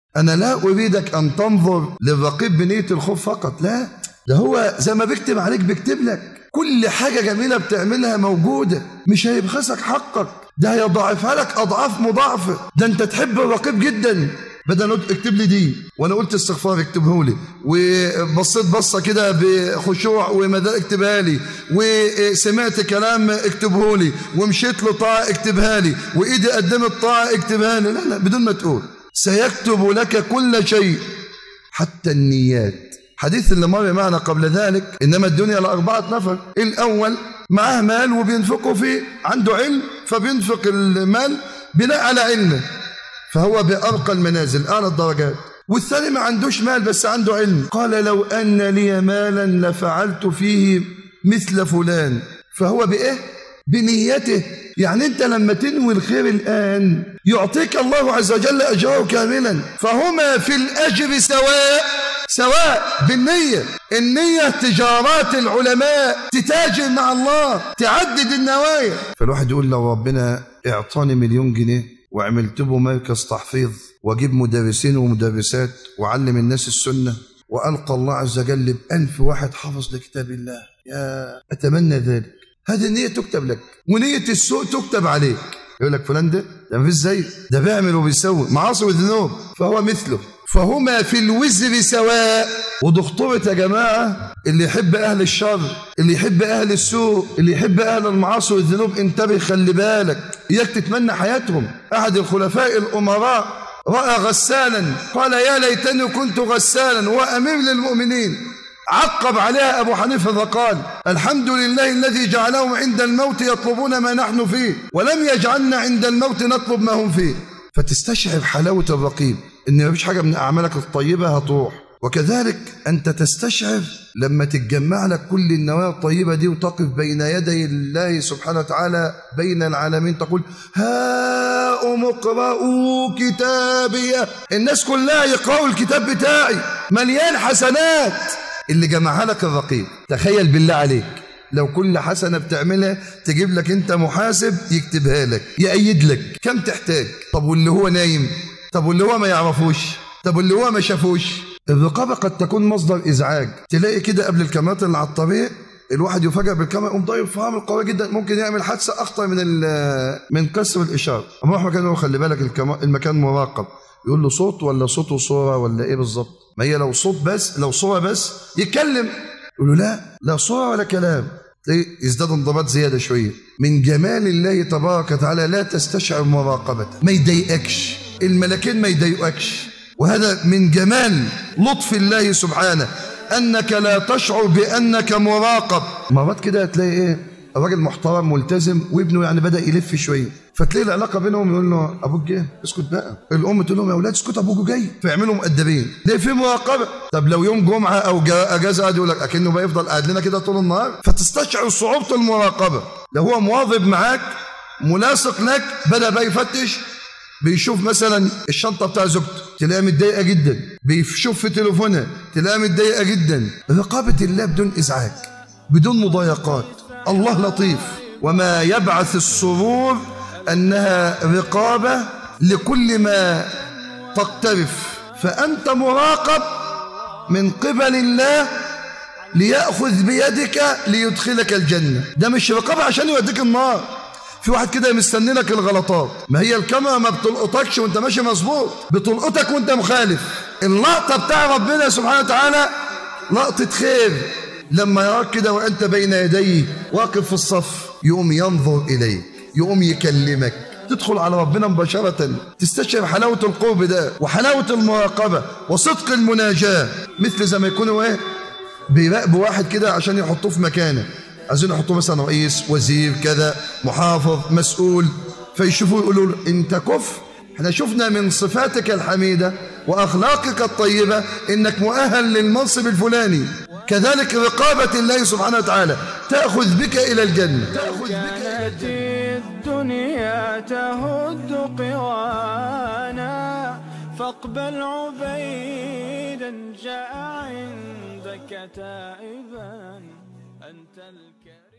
أنا لا أريدك أن تنظر للرقيب بنية الخوف فقط لا ده هو زي ما بيكتب عليك بيكتب لك كل حاجة جميلة بتعملها موجودة مش هيبخسك حقك ده هيضاعفها لك أضعاف مضاعفة ده أنت تحب الرقيب جدا بدل اكتب لي دي وانا قلت استغفار اكتبه لي وبصيت بصه كده بخشوع ومدى اكتبها لي وسمعت كلام اكتبه لي ومشيت لطاعه اكتبها لي وايدي قدمت طاعه اكتبها لي لا لا بدون ما تقول سيكتب لك كل شيء حتى النيات حديث اللي مر معنا قبل ذلك انما الدنيا لاربعه نفر الاول معاه مال وبينفقه فيه عنده علم فبينفق المال بناء على علمه فهو بأرقى المنازل أعلى الدرجات والثاني ما عندوش مال بس عنده علم قال لو أن لي مالا لفعلت فيه مثل فلان فهو بإيه؟ بنيته يعني أنت لما تنوي الخير الآن يعطيك الله عز وجل أجره كاملا فهما في الأجر سواء سواء بالنية النية تجارات العلماء تتاجر مع الله تعدد النوايا فالواحد يقول لو ربنا اعطاني مليون جنيه وعملت له مركز تحفيظ واجيب مدرسين ومدرسات وعلم الناس السنه والقى الله عز وجل بألف واحد حافظ لكتاب الله يا اتمنى ذلك هذه النيه تكتب لك ونيه السوء تكتب عليك يقول لك فلان ده ده مفيش زيه ده بيعمل وبيسوي معاصي وذنوب فهو مثله فهما في الوزر سواء ودي خطورة يا جماعة اللي يحب أهل الشر اللي يحب أهل السوء اللي يحب أهل المعاصي والذنوب انتبه خلي بالك إياك تتمنى حياتهم أحد الخلفاء الأمراء رأى غسالا قال يا ليتني كنت غسالا وأمير للمؤمنين عقب عليها أبو حنيفة فقال الحمد لله الذي جعلهم عند الموت يطلبون ما نحن فيه ولم يجعلنا عند الموت نطلب ما هم فيه فتستشعر حلاوة الرقيب إن مفيش حاجة من أعمالك الطيبة هتروح وكذلك أنت تستشعر لما تتجمع لك كل النوايا الطيبة دي وتقف بين يدي الله سبحانه وتعالى بين العالمين تقول هاؤم اقرءوا كتابي الناس كلها يقرأوا الكتاب بتاعي مليان حسنات اللي جمعها لك الرقيب تخيل بالله عليك لو كل حسنة بتعملها تجيب لك انت محاسب يكتبها لك يأيد لك كم تحتاج طب واللي هو نايم طب واللي هو ما يعرفوش طب واللي هو ما شافوش الرقابة قد تكون مصدر إزعاج تلاقي كده قبل الكاميرات اللي على الطريق الواحد يفاجئ بالكاميرا يقوم ضايق فرامل قوية جدا ممكن يعمل حادثة أخطر من من كسر الإشارة أما راح مكان خلي بالك المكان مراقب يقول له صوت ولا صوت وصورة ولا إيه بالظبط ما هي لو صوت بس لو صورة بس يتكلم يقول له لا لا صورة ولا كلام تلاقيه يزداد انضباط زيادة شوية من جمال الله تبارك وتعالى لا تستشعر مراقبته ما يضايقكش الملكين ما يضايقكش وهذا من جمال لطف الله سبحانه أنك لا تشعر بأنك مراقب مرات كده هتلاقي إيه راجل محترم ملتزم وابنه يعني بدأ يلف شوية فتلاقي العلاقة بينهم يقول له أبوك جه اسكت بقى الأم تقول لهم يا أولاد اسكت أبوك جاي فيعملوا مؤدبين ده في مراقبة طب لو يوم جمعة أو أجازة قاعد يقول لك أكنه بقى يفضل قاعد لنا كده طول النهار فتستشعر صعوبة المراقبة لو هو مواظب معاك ملاصق لك بدأ بقى يفتش بيشوف مثلا الشنطه بتاع زوجته تلاقيها متضايقه جدا بيشوف في تليفونها تلاقيها متضايقه جدا رقابه الله بدون ازعاج بدون مضايقات الله لطيف وما يبعث السرور انها رقابه لكل ما تقترف فانت مراقب من قبل الله ليأخذ بيدك ليدخلك الجنة ده مش رقابة عشان يوديك النار في واحد كده مستني لك الغلطات ما هي الكاميرا ما بتلقطكش وانت ماشي مظبوط بتلقطك وانت مخالف اللقطه بتاع ربنا سبحانه وتعالى لقطه خير لما يراك كده وانت بين يديه واقف في الصف يقوم ينظر اليك يقوم يكلمك تدخل على ربنا مباشرة تستشعر حلاوة القرب ده وحلاوة المراقبة وصدق المناجاة مثل زي ما يكونوا ايه بيراقبوا واحد كده عشان يحطوه في مكانه عايزين يحطوه مثلا رئيس وزير كذا محافظ مسؤول فيشوفوا يقولوا له انت كف احنا شفنا من صفاتك الحميده واخلاقك الطيبه انك مؤهل للمنصب الفلاني كذلك رقابه الله سبحانه وتعالى تاخذ بك الى الجنه تاخذ بك الدنيا تهد قوانا فاقبل عبيدا جاء عندك تائبا أنت الكريم